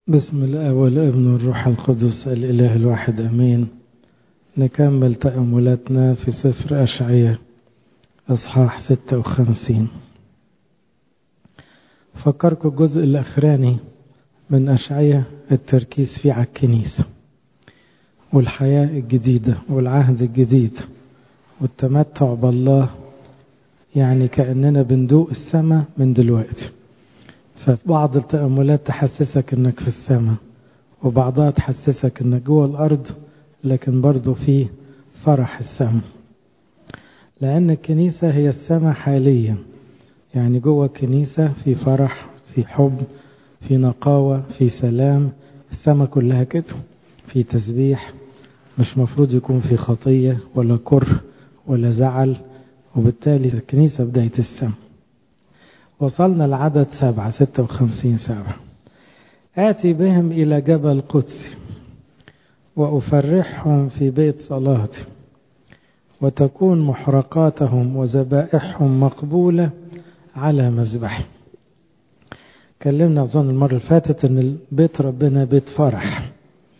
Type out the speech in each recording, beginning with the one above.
بسم الله والابن والروح القدس الإله الواحد أمين نكمل تأملاتنا في سفر أشعية أصحاح 56 فكركم الجزء الأخراني من أشعية التركيز فيه على الكنيسة والحياة الجديدة والعهد الجديد والتمتع بالله يعني كأننا بندوق السماء من دلوقتي فبعض التأملات تحسسك انك في السماء وبعضها تحسسك انك جوه الارض لكن برضه في فرح السماء لان الكنيسة هي السماء حاليا يعني جوه الكنيسة في فرح في حب في نقاوة في سلام السماء كلها كده في تسبيح مش مفروض يكون في خطية ولا كره ولا زعل وبالتالي الكنيسة بداية السماء وصلنا العدد سبعة ستة وخمسين سبعة آتي بهم إلى جبل قدسي وأفرحهم في بيت صلاتي وتكون محرقاتهم وذبائحهم مقبولة على مذبحي كلمنا أظن المرة اللي فاتت أن بيت ربنا بيت فرح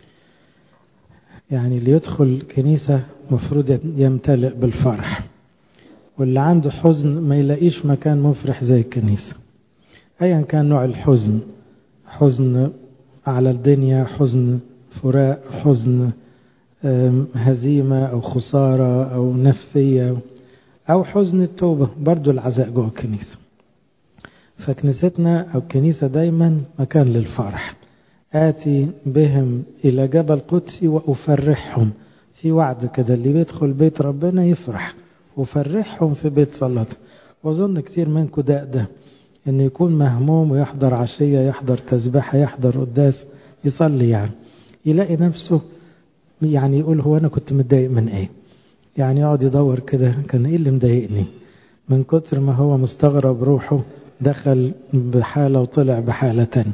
يعني اللي يدخل كنيسة مفروض يمتلئ بالفرح واللي عنده حزن ما يلاقيش مكان مفرح زي الكنيسة أيا كان نوع الحزن حزن على الدنيا حزن فراق حزن هزيمة أو خسارة أو نفسية أو حزن التوبة برضو العزاء جوه الكنيسة فكنيستنا أو الكنيسة دايما مكان للفرح آتي بهم إلى جبل قدسي وأفرحهم في وعد كده اللي بيدخل بيت ربنا يفرح وفرحهم في بيت صلاته واظن كتير منكم ده ده انه يكون مهموم ويحضر عشية يحضر تسبحة يحضر قداس يصلي يعني يلاقي نفسه يعني يقول هو انا كنت متضايق من ايه يعني يقعد يدور كده كان ايه اللي مضايقني من كتر ما هو مستغرب روحه دخل بحالة وطلع بحالة تانية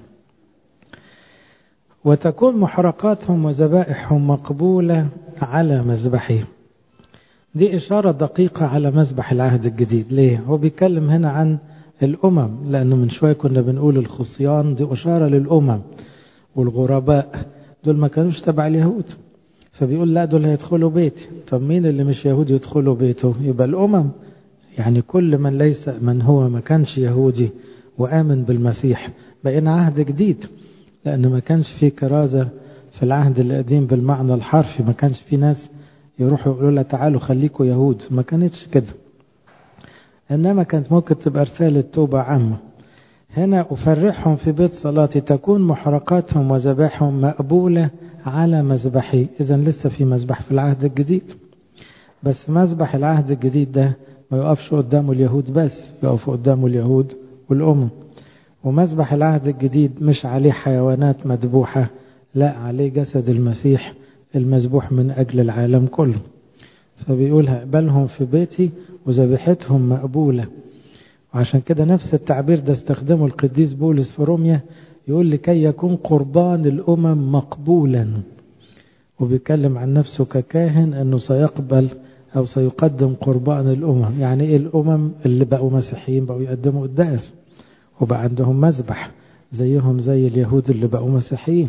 وتكون محرقاتهم وذبائحهم مقبولة على مذبحهم دي إشارة دقيقة على مذبح العهد الجديد ليه؟ هو بيتكلم هنا عن الأمم لأنه من شوية كنا بنقول الخصيان دي إشارة للأمم والغرباء دول ما كانوش تبع اليهود فبيقول لا دول هيدخلوا بيتي طب مين اللي مش يهودي يدخلوا بيته يبقى الأمم يعني كل من ليس من هو ما كانش يهودي وآمن بالمسيح بقينا عهد جديد لأن ما كانش في كرازة في العهد القديم بالمعنى الحرفي ما كانش في ناس يروحوا يقولوا لها تعالوا خليكوا يهود ما كانتش كده إنما كانت ممكن تبقى رسالة توبة عامة هنا أفرحهم في بيت صلاتي تكون محرقاتهم وذبائحهم مقبولة على مذبحي إذا لسه في مذبح في العهد الجديد بس مذبح العهد الجديد ده ما يقفش قدامه اليهود بس يقف قدامه اليهود والأمم ومذبح العهد الجديد مش عليه حيوانات مذبوحة لا عليه جسد المسيح المذبوح من أجل العالم كله فبيقول هقبلهم في بيتي وذبيحتهم مقبولة وعشان كده نفس التعبير ده استخدمه القديس بولس في روميا يقول لكي يكون قربان الأمم مقبولا وبيتكلم عن نفسه ككاهن أنه سيقبل أو سيقدم قربان الأمم يعني إيه الأمم اللي بقوا مسيحيين بقوا يقدموا قداس وبقى عندهم مذبح زيهم زي اليهود اللي بقوا مسيحيين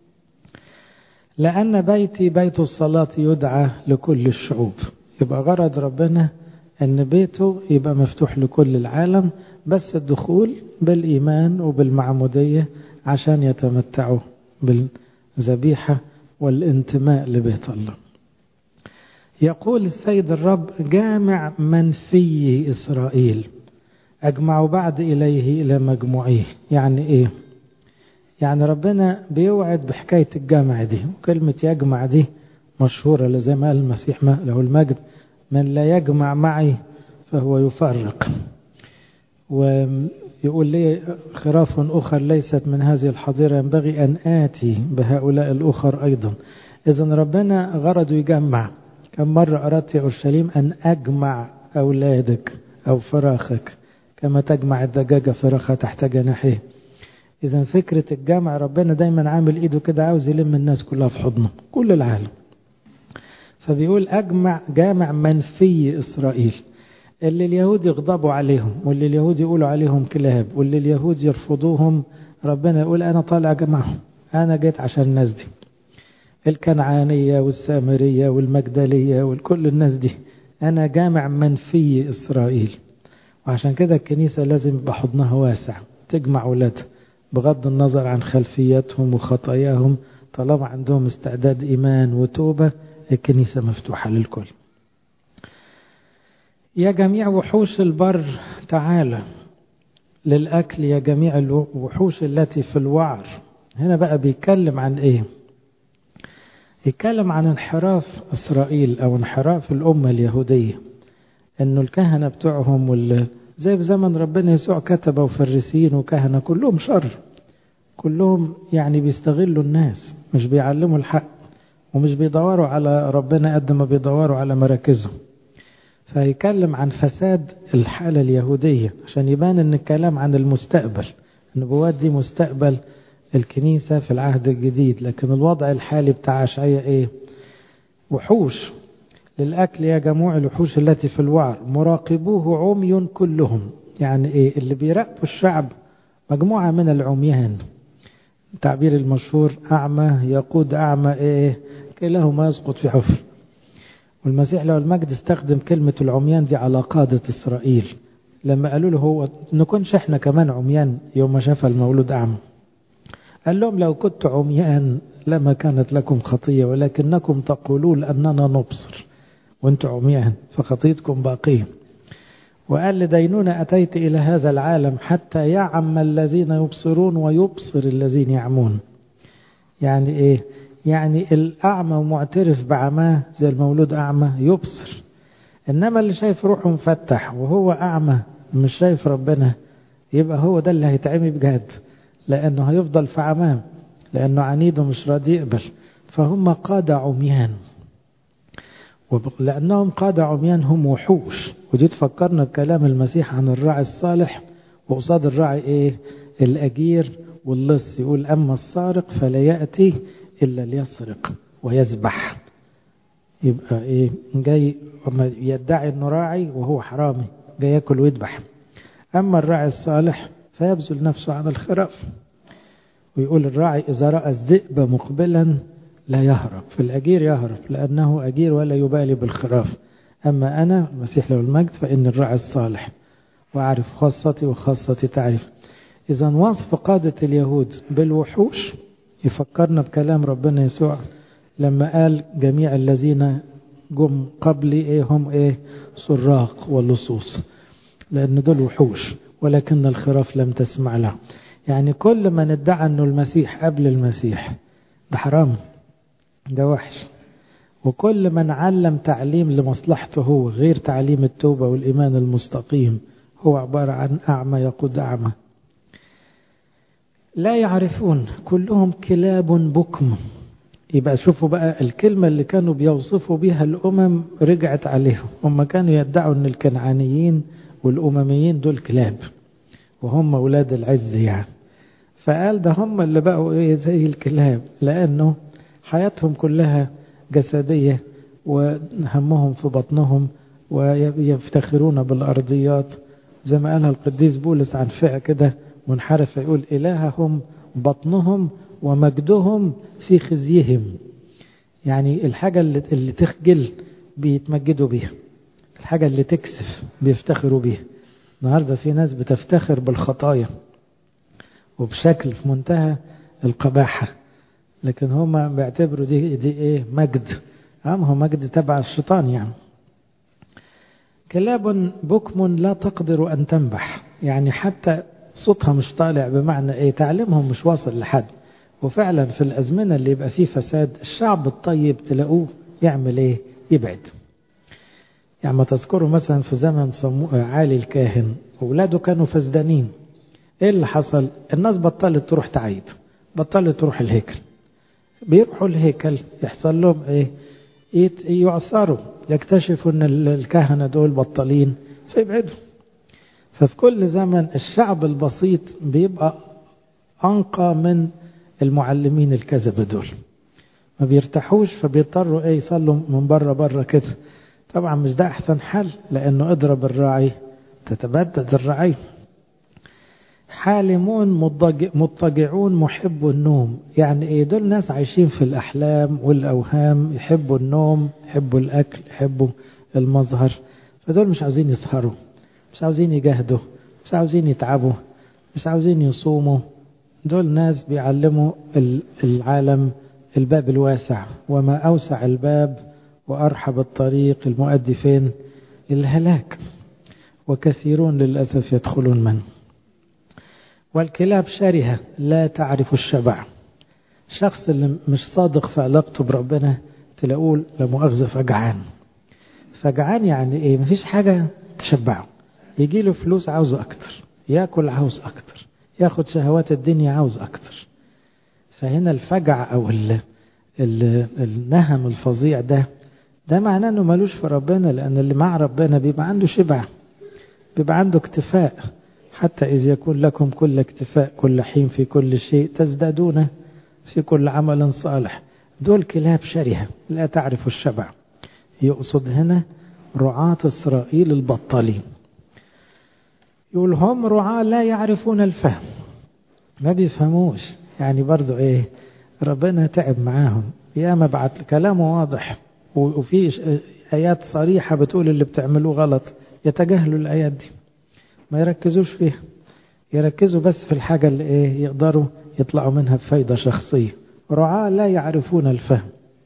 لأن بيتي بيت الصلاة يدعى لكل الشعوب يبقى غرض ربنا أن بيته يبقى مفتوح لكل العالم بس الدخول بالإيمان وبالمعمودية عشان يتمتعوا بالذبيحة والانتماء لبيت الله يقول السيد الرب جامع من في إسرائيل أجمع بعد إليه إلى مجموعيه يعني إيه يعني ربنا بيوعد بحكاية الجامع دي وكلمة يجمع دي مشهورة زي ما قال المسيح له المجد من لا يجمع معي فهو يفرق ويقول لي خراف أخر ليست من هذه الحضيرة ينبغي أن آتي بهؤلاء الأخر أيضا إذا ربنا غرضه يجمع كم مرة أردت يا أورشليم أن أجمع أولادك أو فراخك كما تجمع الدجاجة فراخها تحت جناحيه إذا فكرة الجامع ربنا دايما عامل إيده كده عاوز يلم الناس كلها في حضنه كل العالم فبيقول أجمع جامع من في إسرائيل اللي اليهود يغضبوا عليهم واللي اليهود يقولوا عليهم كلاب واللي اليهود يرفضوهم ربنا يقول أنا طالع جمعهم أنا جيت عشان الناس دي الكنعانية والسامرية والمجدلية وكل الناس دي أنا جامع منفي إسرائيل وعشان كده الكنيسة لازم يبقى حضنها واسع تجمع ولادها بغض النظر عن خلفياتهم وخطاياهم طالما عندهم استعداد إيمان وتوبة الكنيسة مفتوحة للكل يا جميع وحوش البر تعالى للأكل يا جميع الوحوش التي في الوعر هنا بقى بيتكلم عن إيه يتكلم عن انحراف إسرائيل أو انحراف الأمة اليهودية إنه الكهنة بتوعهم وال زي في زمن ربنا يسوع كتبة وفريسيين وكهنة كلهم شر كلهم يعني بيستغلوا الناس مش بيعلموا الحق ومش بيدوروا على ربنا قد ما بيدوروا على مراكزهم فيتكلم عن فساد الحالة اليهودية عشان يبان ان الكلام عن المستقبل النبوات دي مستقبل الكنيسة في العهد الجديد لكن الوضع الحالي بتاع أشعية ايه وحوش للأكل يا جموع الوحوش التي في الوعر مراقبوه عمي كلهم يعني ايه اللي بيراقبوا الشعب مجموعة من العميان التعبير المشهور أعمى يقود أعمى إيه كلاهما يسقط في حفر والمسيح له المجد استخدم كلمة العميان دي على قادة إسرائيل لما قالوا له هو نكونش احنا كمان عميان يوم ما شاف المولود أعمى قال لهم لو كنت عميان لما كانت لكم خطية ولكنكم تقولون أننا نبصر وانتم عميان فخطيتكم باقية وقال لدينونة أتيت إلى هذا العالم حتى يعم الذين يبصرون ويبصر الذين يعمون يعني إيه يعني الأعمى ومعترف بعماه زي المولود أعمى يبصر إنما اللي شايف روحه مفتح وهو أعمى مش شايف ربنا يبقى هو ده اللي هيتعمي بجد لأنه هيفضل في عماه لأنه عنيد ومش راضي يقبل فهم قادة عميان لأنهم قادة عميان هم وحوش ودي تفكرنا بكلام المسيح عن الراعي الصالح وقصاد الراعي إيه الأجير واللص يقول أما السارق فلا يأتي إلا ليسرق ويذبح يبقى إيه جاي يدعي إنه راعي وهو حرامي جاي ياكل ويذبح أما الراعي الصالح فيبذل نفسه عن الخراف ويقول الراعي إذا رأى الذئب مقبلا لا يهرب في الأجير يهرب لأنه أجير ولا يبالي بالخراف أما أنا المسيح له المجد فإن الراعي الصالح وأعرف خاصتي وخاصتي تعرف إذا وصف قادة اليهود بالوحوش يفكرنا بكلام ربنا يسوع لما قال جميع الذين جم قبلي إيه هم إيه سراق واللصوص لأن دول وحوش ولكن الخراف لم تسمع له يعني كل من ادعى أنه المسيح قبل المسيح ده حرام ده وحش وكل من علم تعليم لمصلحته هو غير تعليم التوبة والإيمان المستقيم هو عبارة عن أعمى يقود أعمى لا يعرفون كلهم كلاب بكم يبقى شوفوا بقى الكلمة اللي كانوا بيوصفوا بها الأمم رجعت عليهم هم كانوا يدعوا أن الكنعانيين والأمميين دول كلاب وهم أولاد العز يعني فقال ده هم اللي بقوا إيه زي الكلاب لأنه حياتهم كلها جسدية وهمهم في بطنهم ويفتخرون بالأرضيات زي ما قالها القديس بولس عن فئة كده منحرفة يقول إلههم بطنهم ومجدهم في خزيهم يعني الحاجة اللي, اللي تخجل بيتمجدوا بيها الحاجة اللي تكسف بيفتخروا بيها النهاردة في ناس بتفتخر بالخطايا وبشكل في منتهى القباحة لكن هما بيعتبروا دي, دي ايه مجد أم هو مجد تبع الشيطان يعني كلاب بكم لا تقدر أن تنبح يعني حتى صوتها مش طالع بمعنى ايه تعليمهم مش واصل لحد وفعلا في الأزمنة اللي يبقى فيه فساد الشعب الطيب تلاقوه يعمل ايه يبعد يعني ما تذكروا مثلا في زمن عالي الكاهن أولاده كانوا فسدانين ايه اللي حصل الناس بطلت تروح تعيد بطلت تروح الهيكل بيروحوا الهيكل يحصل لهم ايه يعصروا يكتشفوا ان الكهنة دول بطلين فيبعدوا ففي كل زمن الشعب البسيط بيبقى أنقى من المعلمين الكذبة دول ما بيرتاحوش فبيضطروا ايه يصلوا من بره بره كده طبعا مش ده احسن حل لانه اضرب الراعي تتبدد الرعي حالمون مضطجعون محبوا النوم يعني ايه دول ناس عايشين في الأحلام والأوهام يحبوا النوم يحبوا الأكل يحبوا المظهر فدول مش عاوزين يسهروا مش عاوزين يجاهدوا مش عاوزين يتعبوا مش عاوزين يصوموا دول ناس بيعلموا العالم الباب الواسع وما أوسع الباب وأرحب الطريق المؤدي فين الهلاك وكثيرون للأسف يدخلون منه والكلاب شرهة لا تعرف الشبع الشخص اللي مش صادق في علاقته بربنا تلاقوه لمؤاخذة فجعان فجعان يعني ايه مفيش حاجة تشبعه يجي له فلوس عاوز اكتر ياكل عاوز اكتر ياخد شهوات الدنيا عاوز اكتر فهنا الفجع او ال ال النهم الفظيع ده ده معناه انه ملوش في ربنا لان اللي مع ربنا بيبقى عنده شبع بيبقى عنده اكتفاء حتى إذ يكون لكم كل اكتفاء كل حين في كل شيء تزدادون في كل عمل صالح دول كلاب شرهة لا تعرف الشبع يقصد هنا رعاة إسرائيل البطالين يقول هم رعاة لا يعرفون الفهم ما بيفهموش يعني برضو ايه ربنا تعب معاهم ياما بعت كلامه واضح وفي آيات صريحة بتقول اللي بتعملوه غلط يتجاهلوا الآيات دي ما يركزوش فيها يركزوا بس في الحاجة اللي ايه يقدروا يطلعوا منها بفايدة شخصية رعاة لا يعرفون الفهم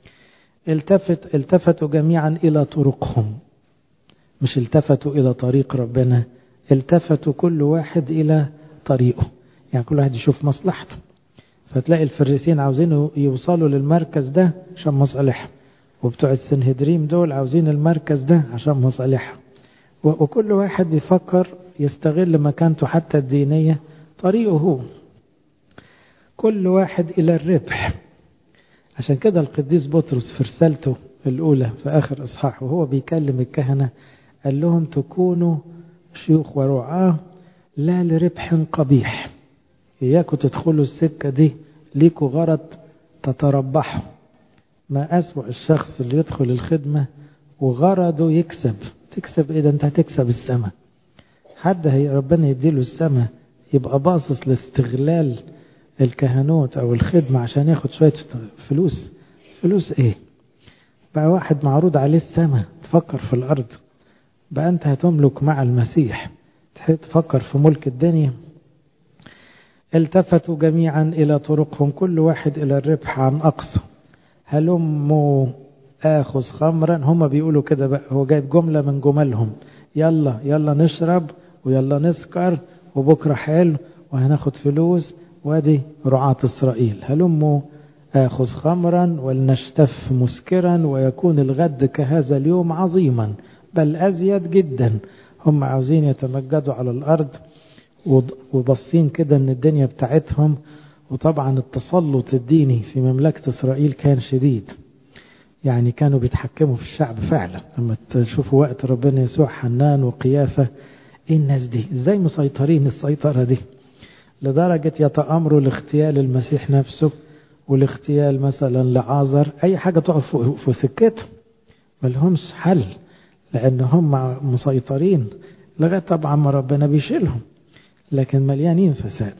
التفت التفتوا جميعا إلى طرقهم مش التفتوا إلى طريق ربنا التفتوا كل واحد إلى طريقه يعني كل واحد يشوف مصلحته فتلاقي الفريسين عاوزين يوصلوا للمركز ده عشان مصالحهم وبتوع السنهدريم دول عاوزين المركز ده عشان مصالحهم وكل واحد بيفكر يستغل مكانته حتى الدينية طريقه هو كل واحد إلى الربح عشان كده القديس بطرس في رسالته الأولى في آخر إصحاح وهو بيكلم الكهنة قال لهم تكونوا شيوخ ورعاة لا لربح قبيح إياكم تدخلوا السكة دي ليكوا غرض تتربحوا ما أسوأ الشخص اللي يدخل الخدمة وغرضه يكسب تكسب إيه ده أنت هتكسب السماء حد هي ربنا يديله السماء يبقى باصص لاستغلال الكهنوت أو الخدمة عشان ياخد شوية فلوس فلوس إيه بقى واحد معروض عليه السماء تفكر في الأرض بقى أنت هتملك مع المسيح تفكر في ملك الدنيا التفتوا جميعا إلى طرقهم كل واحد إلى الربح عن أقصى هلموا آخذ خمرا هم بيقولوا كده بقى هو جايب جملة من جملهم يلا يلا نشرب ويلا نسكر وبكرة حلو وهناخد فلوس وادي رعاة إسرائيل هلموا آخذ خمرا ولنشتف مسكرا ويكون الغد كهذا اليوم عظيما بل أزيد جدا هم عاوزين يتمجدوا على الأرض وبصين كده ان الدنيا بتاعتهم وطبعا التسلط الديني في مملكة إسرائيل كان شديد يعني كانوا بيتحكموا في الشعب فعلا لما تشوفوا وقت ربنا يسوع حنان وقيافة ايه الناس دي ازاي مسيطرين السيطرة دي لدرجة يتأمروا لاغتيال المسيح نفسه والاغتيال مثلا لعازر اي حاجة تقف في سكته ملهمش حل لان هم مسيطرين لغاية طبعا ما ربنا بيشيلهم لكن مليانين فساد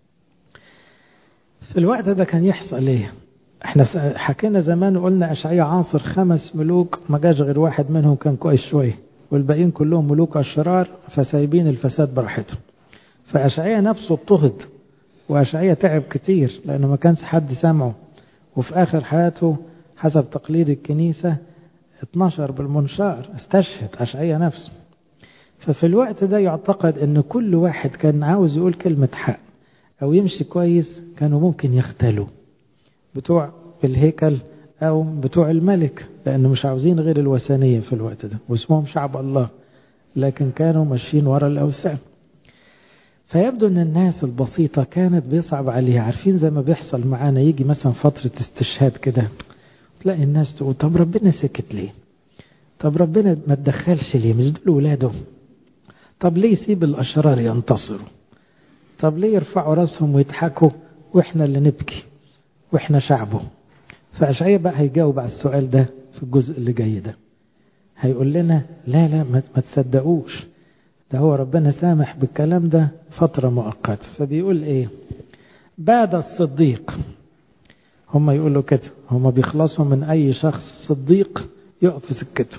في الوقت ده كان يحصل ايه احنا حكينا زمان وقلنا اشعياء عاصر خمس ملوك ما جاش غير واحد منهم كان كويس شويه والباقيين كلهم ملوك اشرار فسايبين الفساد براحتهم فاشعياء نفسه اضطهد واشعياء تعب كتير لانه ما كانش حد سامعه وفي اخر حياته حسب تقليد الكنيسه 12 بالمنشار استشهد اشعياء نفسه ففي الوقت ده يعتقد ان كل واحد كان عاوز يقول كلمة حق او يمشي كويس كانوا ممكن يختلوا بتوع الهيكل او بتوع الملك لانه مش عاوزين غير الوثنية في الوقت ده واسمهم شعب الله لكن كانوا ماشيين ورا الاوثان فيبدو ان الناس البسيطة كانت بيصعب عليها عارفين زي ما بيحصل معانا يجي مثلا فترة استشهاد كده تلاقي الناس تقول طب ربنا سكت ليه طب ربنا ما تدخلش ليه مش دول ولاده طب ليه يسيب الأشرار ينتصروا طب ليه يرفعوا راسهم ويضحكوا وإحنا اللي نبكي وإحنا شعبه فأشعية بقى هيجاوب على السؤال ده في الجزء اللي جاي ده هيقول لنا لا لا ما تصدقوش ده هو ربنا سامح بالكلام ده فترة مؤقتة فبيقول ايه بعد الصديق هم يقولوا كده هم بيخلصوا من اي شخص صديق يقف في سكته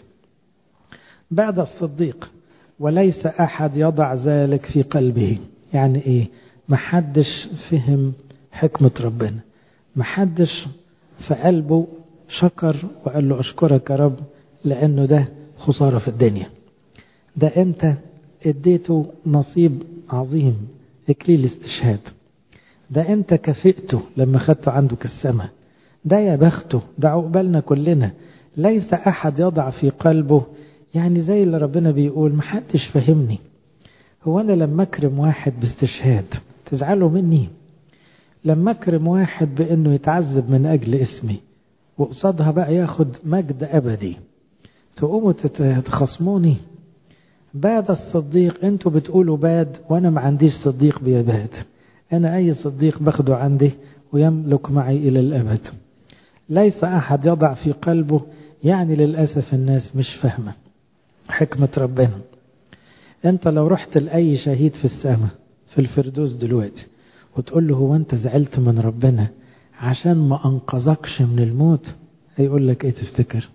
بعد الصديق وليس احد يضع ذلك في قلبه يعني ايه محدش فهم حكمة ربنا محدش في قلبه شكر وقال له اشكرك يا رب لانه ده خسارة في الدنيا ده انت اديته نصيب عظيم اكليل استشهاد ده انت كفئته لما خدته عندك السماء ده يا بخته ده عقبالنا كلنا ليس احد يضع في قلبه يعني زي اللي ربنا بيقول محدش فهمني هو انا لما اكرم واحد باستشهاد تزعلوا مني لما اكرم واحد بانه يتعذب من اجل اسمي وقصادها بقى ياخد مجد ابدي تقوموا تخصموني باد الصديق انتوا بتقولوا باد وانا ما عنديش صديق بيباد انا اي صديق باخده عندي ويملك معي الى الابد ليس احد يضع في قلبه يعني للاسف الناس مش فاهمه حكمه ربنا انت لو رحت لاي شهيد في السماء في الفردوس دلوقتي وتقول له هو انت زعلت من ربنا عشان ما انقذكش من الموت هيقول لك ايه تفتكر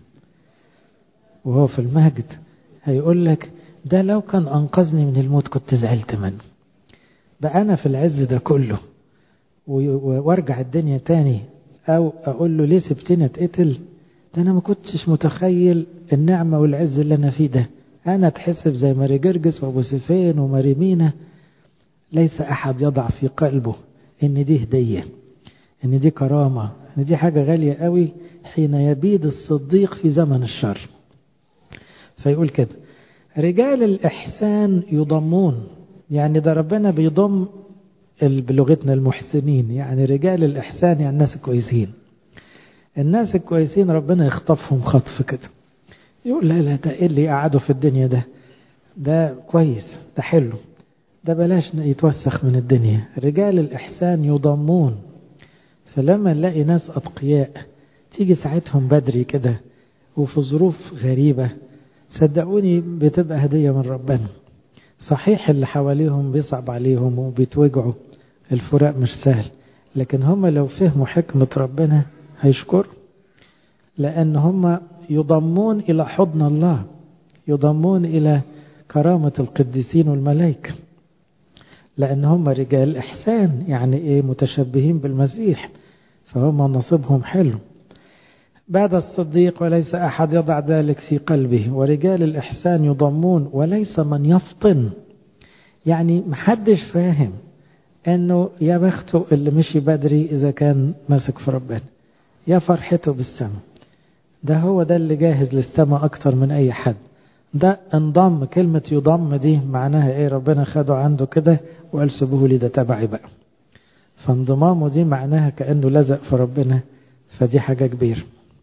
وهو في المهجد هيقول لك ده لو كان انقذني من الموت كنت زعلت منه بقى انا في العز ده كله وارجع الدنيا تاني او اقول له ليه سبتني اتقتل ده انا ما كنتش متخيل النعمه والعز اللي انا فيه ده انا اتحسب زي ماري جرجس وابو سفين وماري مينا ليس احد يضع في قلبه ان دي هديه ان دي كرامه ان دي حاجه غاليه قوي حين يبيد الصديق في زمن الشر فيقول كده رجال الإحسان يضمون يعني ده ربنا بيضم بلغتنا المحسنين يعني رجال الإحسان يعني الناس الكويسين الناس الكويسين ربنا يخطفهم خطف كده يقول لا لا ده ايه اللي قعدوا في الدنيا ده ده كويس ده حلو ده بلاش يتوسخ من الدنيا رجال الإحسان يضمون فلما نلاقي ناس أتقياء تيجي ساعتهم بدري كده وفي ظروف غريبة صدقوني بتبقى هدية من ربنا صحيح اللي حواليهم بيصعب عليهم وبيتوجعوا الفراق مش سهل لكن هم لو فهموا حكمة ربنا هيشكروا لأن هم يضمون إلى حضن الله يضمون إلى كرامة القديسين والملائكة لأن هم رجال إحسان يعني إيه متشبهين بالمسيح فهم نصيبهم حلو بعد الصديق وليس أحد يضع ذلك في قلبه ورجال الإحسان يضمون وليس من يفطن يعني محدش فاهم أنه يا بخته اللي مشي بدري إذا كان ماسك في ربنا يا فرحته بالسماء ده هو ده اللي جاهز للسماء أكتر من أي حد ده انضم كلمة يضم دي معناها ايه ربنا خده عنده كده وقال سيبوه لي ده تبعي بقى فانضمامه دي معناها كأنه لزق في ربنا فدي حاجة كبيرة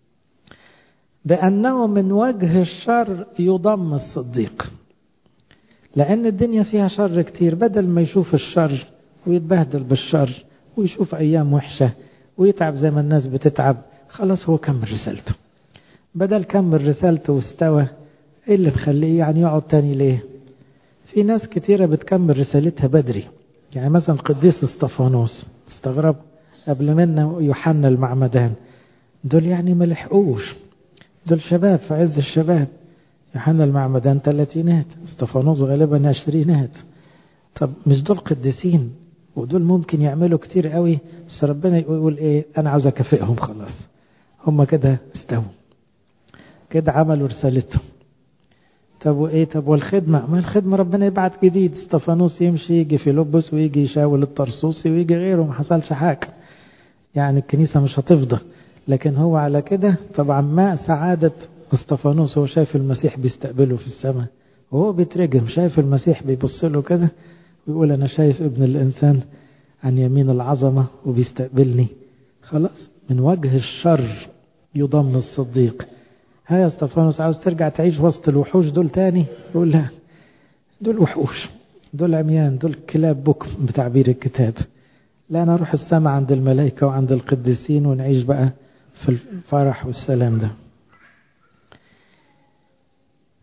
بأنه من وجه الشر يضم الصديق لأن الدنيا فيها شر كتير بدل ما يشوف الشر ويتبهدل بالشر ويشوف أيام وحشة ويتعب زي ما الناس بتتعب خلاص هو كمل رسالته بدل كمل رسالته واستوى ايه اللي مخليه يعني يقعد تاني ليه في ناس كتيرة بتكمل رسالتها بدري يعني مثلا قديس اسطفانوس استغرب قبل منا يوحنا المعمدان دول يعني ما لحقوش دول شباب في عز الشباب يوحنا المعمدان ثلاثينات اسطفانوس غالبا عشرينات طب مش دول قديسين ودول ممكن يعملوا كتير قوي بس ربنا يقول ايه انا عاوز اكافئهم خلاص هم كده استووا كده عملوا رسالتهم طب وايه طب والخدمه ما الخدمه ربنا يبعت جديد استفانوس يمشي يجي فيلبس ويجي يشاول الطرسوسي ويجي غيره ما حصلش حاجه يعني الكنيسه مش هتفضى لكن هو على كده طبعا ما سعاده استفانوس هو شايف المسيح بيستقبله في السماء وهو بيترجم شايف المسيح بيبص له كده ويقول انا شايف ابن الانسان عن يمين العظمه وبيستقبلني خلاص من وجه الشر يضم الصديق ها يا استفانوس عاوز ترجع تعيش وسط الوحوش دول تاني يقول لا دول وحوش دول عميان دول كلاب بكم بتعبير الكتاب لا انا اروح السماء عند الملائكه وعند القديسين ونعيش بقى في الفرح والسلام ده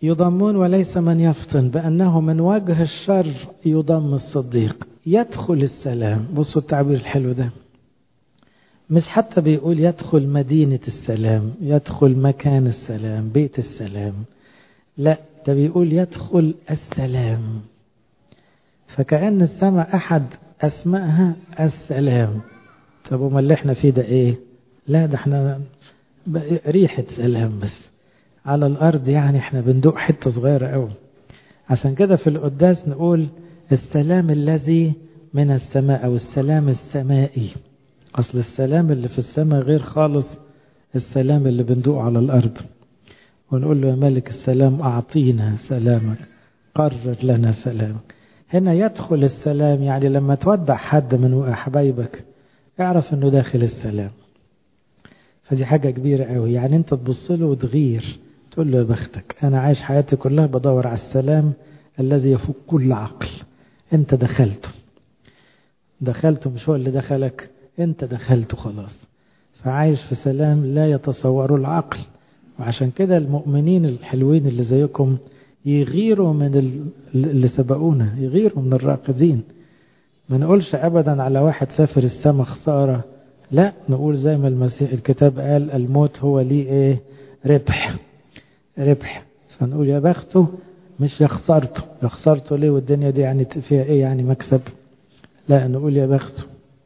يضمون وليس من يفطن بأنه من وجه الشر يضم الصديق يدخل السلام بصوا التعبير الحلو ده مش حتى بيقول يدخل مدينة السلام يدخل مكان السلام بيت السلام لا ده بيقول يدخل السلام فكأن السماء أحد أسمائها السلام طب وما اللي احنا فيه ده ايه لا ده احنا ريحة سلام بس على الأرض يعني احنا بندوق حتة صغيرة قوي عشان كده في القداس نقول السلام الذي من السماء أو السلام السمائي أصل السلام اللي في السماء غير خالص السلام اللي بندوق على الأرض ونقول له يا ملك السلام أعطينا سلامك قرر لنا سلامك هنا يدخل السلام يعني لما تودع حد من حبايبك اعرف انه داخل السلام فدي حاجة كبيرة قوي يعني انت تبص له وتغير تقول له يا بختك انا عايش حياتي كلها بدور على السلام الذي يفوق كل عقل انت دخلته دخلته مش هو اللي دخلك انت دخلته خلاص فعايش في سلام لا يتصوره العقل وعشان كده المؤمنين الحلوين اللي زيكم يغيروا من اللي سبقونا يغيروا من الراقدين ما نقولش ابدا على واحد سافر السما خساره لا نقول زي ما المسيح الكتاب قال الموت هو لي ايه ربح ربح فنقول يا بخته مش يا خسارته يا خسارته ليه والدنيا دي يعني فيها ايه يعني مكسب لا نقول يا بخته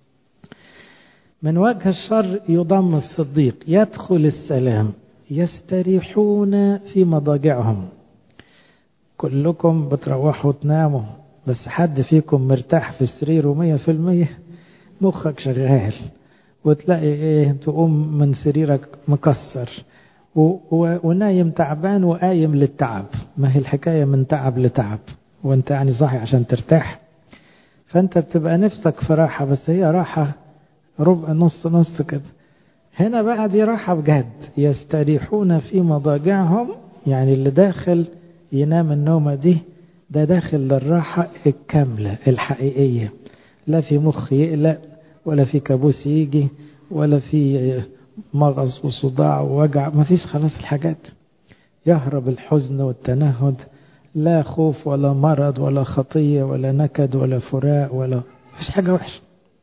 من وجه الشر يضم الصديق يدخل السلام يستريحون في مضاجعهم كلكم بتروحوا تناموا بس حد فيكم مرتاح في سريره مية في المية مخك شغال وتلاقي ايه تقوم من سريرك مكسر و و ونايم تعبان وقايم للتعب ما هي الحكاية من تعب لتعب وانت يعني صاحي عشان ترتاح فانت بتبقى نفسك في راحة بس هي راحة ربع نص نص كده هنا بقى دي راحة بجد يستريحون في مضاجعهم يعني اللي داخل ينام النومة دي ده داخل للراحة الكاملة الحقيقية لا في مخ يقلق ولا في كابوس يجي ولا في مغص وصداع ووجع ما فيش خلاص الحاجات يهرب الحزن والتنهد لا خوف ولا مرض ولا خطية ولا نكد ولا فراق ولا فيش حاجة وحشة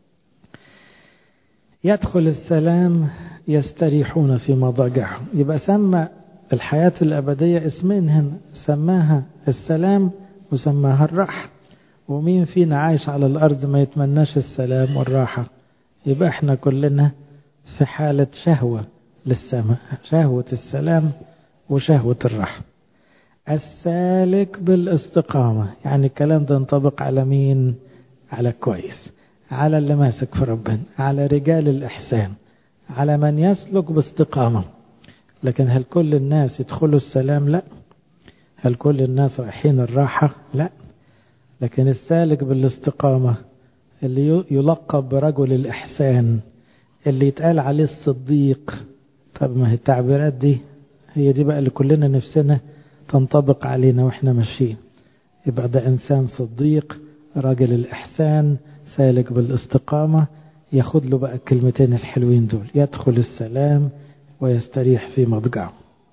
يدخل السلام يستريحون في مضاجعهم يبقى سمى الحياة الأبدية اسمين هنا سماها السلام وسماها الراحة ومين فينا عايش على الأرض ما يتمناش السلام والراحة يبقى احنا كلنا في حالة شهوة للسماء شهوة السلام وشهوة الراحة السالك بالاستقامة يعني الكلام ده ينطبق على مين على كويس على اللي ماسك في ربنا على رجال الإحسان على من يسلك باستقامة لكن هل كل الناس يدخلوا السلام لا هل كل الناس رايحين الراحة لا لكن السالك بالاستقامة اللي يلقب برجل الإحسان اللي يتقال عليه الصديق طب ما هي التعبيرات دي هي دي بقى اللي كلنا نفسنا تنطبق علينا واحنا ماشيين يبقى ده إنسان صديق راجل الإحسان سالك بالاستقامة ياخد له بقى الكلمتين الحلوين دول يدخل السلام ويستريح في مضجعه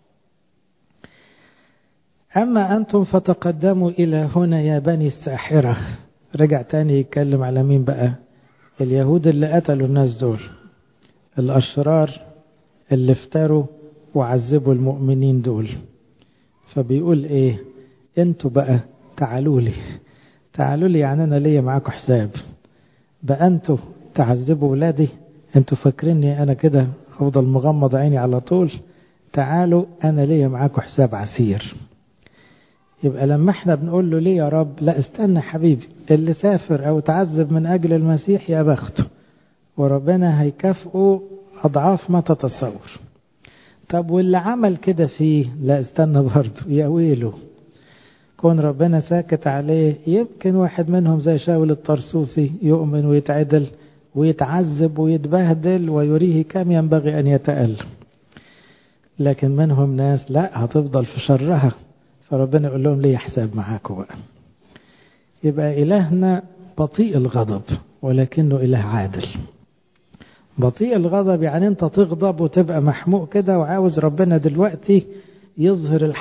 أما أنتم فتقدموا إلى هنا يا بني الساحرة رجع تاني يتكلم على مين بقى اليهود اللي قتلوا الناس دول الأشرار اللي افتروا وعذبوا المؤمنين دول فبيقول ايه انتوا بقى تعالوا لي تعالوا لي يعني انا ليا معاكم حساب بقى انتوا تعذبوا ولادي انتوا فاكريني انا كده افضل مغمض عيني على طول تعالوا انا ليا معاكم حساب عسير يبقى لما احنا بنقول له ليه يا رب لا استنى حبيبي اللي سافر او تعذب من اجل المسيح يا بخته وربنا هيكافئه اضعاف ما تتصور طب واللي عمل كده فيه لا استنى برضه يا ويله كون ربنا ساكت عليه يمكن واحد منهم زي شاول الطرسوسي يؤمن ويتعدل ويتعذب ويتبهدل ويريه كم ينبغي أن يتألم لكن منهم ناس لا هتفضل في شرها فربنا يقول لهم ليه حساب معاكم بقى يبقى إلهنا بطيء الغضب ولكنه إله عادل بطيء الغضب يعني انت تغضب وتبقى محموق كده وعاوز ربنا دلوقتي يظهر الحق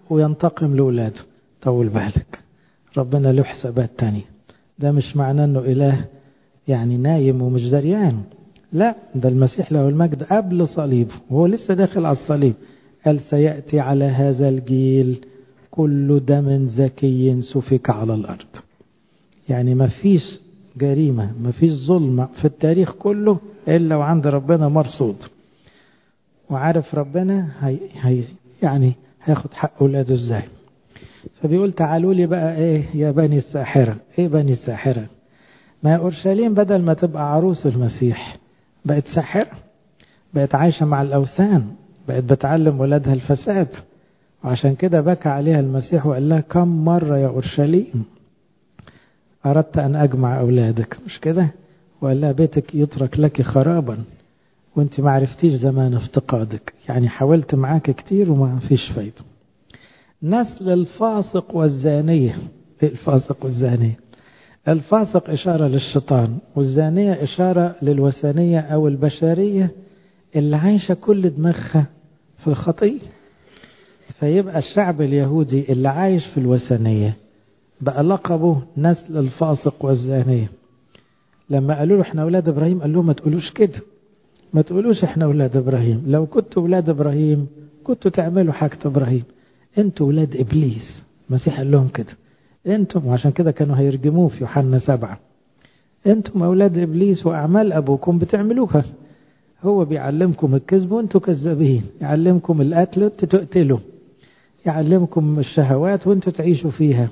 وينتقم لأولاده طول بالك ربنا له حسابات تانية ده مش معناه انه اله يعني نايم ومش دريان لا ده المسيح له المجد قبل صليبه وهو لسه داخل على الصليب قال سيأتي على هذا الجيل كل دم زكي سفك على الأرض يعني ما فيش جريمة ما فيش ظلمة في التاريخ كله إلا وعند ربنا مرصود وعارف ربنا هي هي يعني هياخد حق أولاده إزاي فبيقول تعالوا لي بقى إيه يا بني الساحرة إيه بني الساحرة ما أورشليم بدل ما تبقى عروس المسيح بقت ساحرة بقت عايشة مع الأوثان بقت بتعلم ولادها الفساد وعشان كده بكى عليها المسيح وقال لها كم مرة يا أورشليم أردت أن أجمع أولادك مش كده وقال لها بيتك يترك لك خرابا وانت ما عرفتيش زمان افتقادك يعني حاولت معاك كتير وما فيش فايدة نسل الفاسق والزانية ايه الفاسق والزانية الفاسق إشارة للشيطان والزانية إشارة للوثنية أو البشرية اللي عايشة كل دماغها في الخطية فيبقى الشعب اليهودي اللي عايش في الوثنية بقى لقبه نسل الفاسق والزانية لما قالوا له احنا اولاد ابراهيم قال لهم ما تقولوش كده ما تقولوش احنا اولاد ابراهيم لو كنتوا اولاد ابراهيم كنتوا تعملوا حاجة ابراهيم انتوا اولاد ابليس المسيح قال لهم كده انتم وعشان كده كانوا هيرجموه في يوحنا سبعة انتم اولاد ابليس واعمال ابوكم بتعملوها هو بيعلمكم الكذب وانتوا كذابين يعلمكم القتل وانتوا تقتلوا يعلمكم الشهوات وانتوا تعيشوا فيها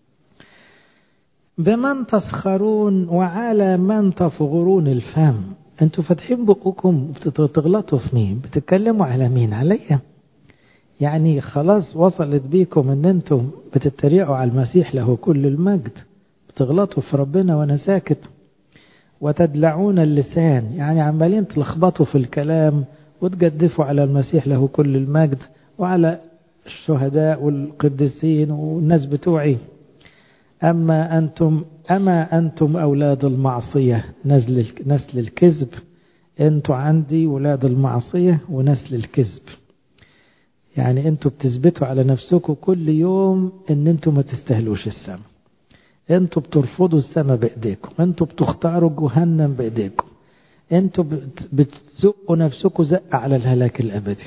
بمن تسخرون وعلى من تفغرون الفم انتوا فاتحين بقكم بتغلطوا في مين بتتكلموا على مين عليا يعني خلاص وصلت بيكم ان انتم بتتريقوا على المسيح له كل المجد بتغلطوا في ربنا وانا ساكت وتدلعون اللسان يعني عمالين تلخبطوا في الكلام وتجدفوا على المسيح له كل المجد وعلى الشهداء والقديسين والناس بتوعي أما أنتم أما أنتم أولاد المعصية نسل نسل الكذب أنتوا عندي ولاد المعصية ونسل الكذب يعني أنتوا بتثبتوا على نفسكم كل يوم أن أنتوا ما تستاهلوش السماء أنتوا بترفضوا السماء بإيديكم أنتوا بتختاروا جهنم بإيديكم أنتوا بتزقوا نفسكم زق على الهلاك الأبدي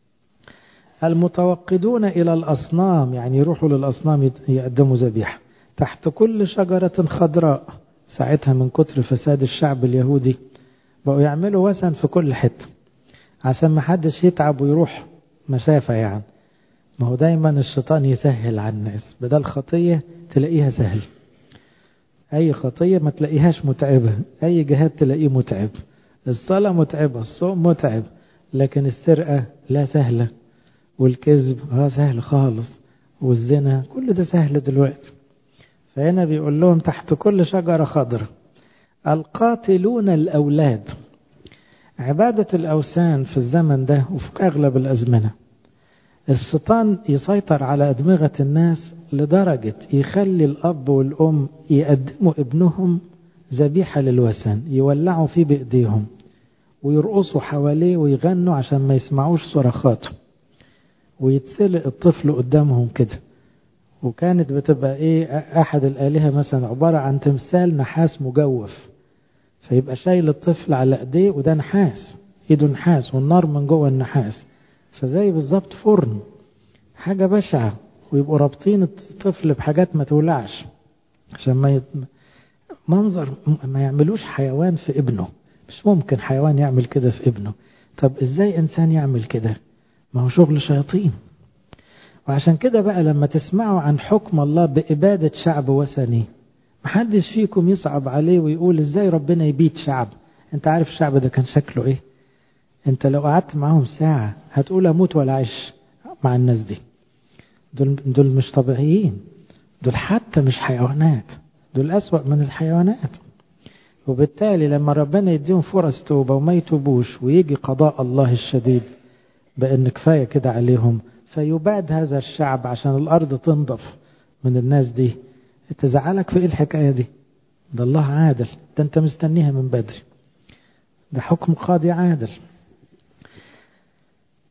المتوقدون إلى الأصنام يعني يروحوا للأصنام يقدموا ذبيحه تحت كل شجرة خضراء ساعتها من كتر فساد الشعب اليهودي بقوا يعملوا وثن في كل حتة عشان ما حدش يتعب ويروح مسافة يعني ما هو دايما الشيطان يسهل على الناس بدل خطية تلاقيها سهل أي خطية ما تلاقيهاش متعبة أي جهاد تلاقيه متعب الصلاة متعبة الصوم متعب لكن السرقة لا سهلة والكذب اه سهل خالص والزنا كل ده سهل دلوقتي فهنا بيقول لهم تحت كل شجرة خضرة القاتلون الأولاد عبادة الأوثان في الزمن ده وفي أغلب الأزمنة الشيطان يسيطر على أدمغة الناس لدرجة يخلي الأب والأم يقدموا ابنهم ذبيحة للوثن يولعوا فيه بإيديهم ويرقصوا حواليه ويغنوا عشان ما يسمعوش صرخاته ويتسلق الطفل قدامهم كده وكانت بتبقى ايه احد الالهه مثلا عباره عن تمثال نحاس مجوف فيبقى شايل الطفل على ايديه وده نحاس ايده نحاس والنار من جوه النحاس فزي بالظبط فرن حاجه بشعه ويبقوا رابطين الطفل بحاجات ما تولعش عشان ما يت... منظر ما يعملوش حيوان في ابنه مش ممكن حيوان يعمل كده في ابنه طب ازاي انسان يعمل كده ما هو شغل شياطين وعشان كده بقى لما تسمعوا عن حكم الله بإبادة شعب وثني محدش فيكم يصعب عليه ويقول ازاي ربنا يبيد شعب انت عارف الشعب ده كان شكله ايه انت لو قعدت معاهم ساعة هتقول اموت ولا عيش مع الناس دي دول, دول مش طبيعيين دول حتى مش حيوانات دول أسوأ من الحيوانات وبالتالي لما ربنا يديهم فرص توبة وما يتوبوش ويجي قضاء الله الشديد بأن كفاية كده عليهم فيباد هذا الشعب عشان الأرض تنضف من الناس دي تزعلك في ايه الحكاية دي ده الله عادل ده انت مستنيها من بدري ده حكم قاضي عادل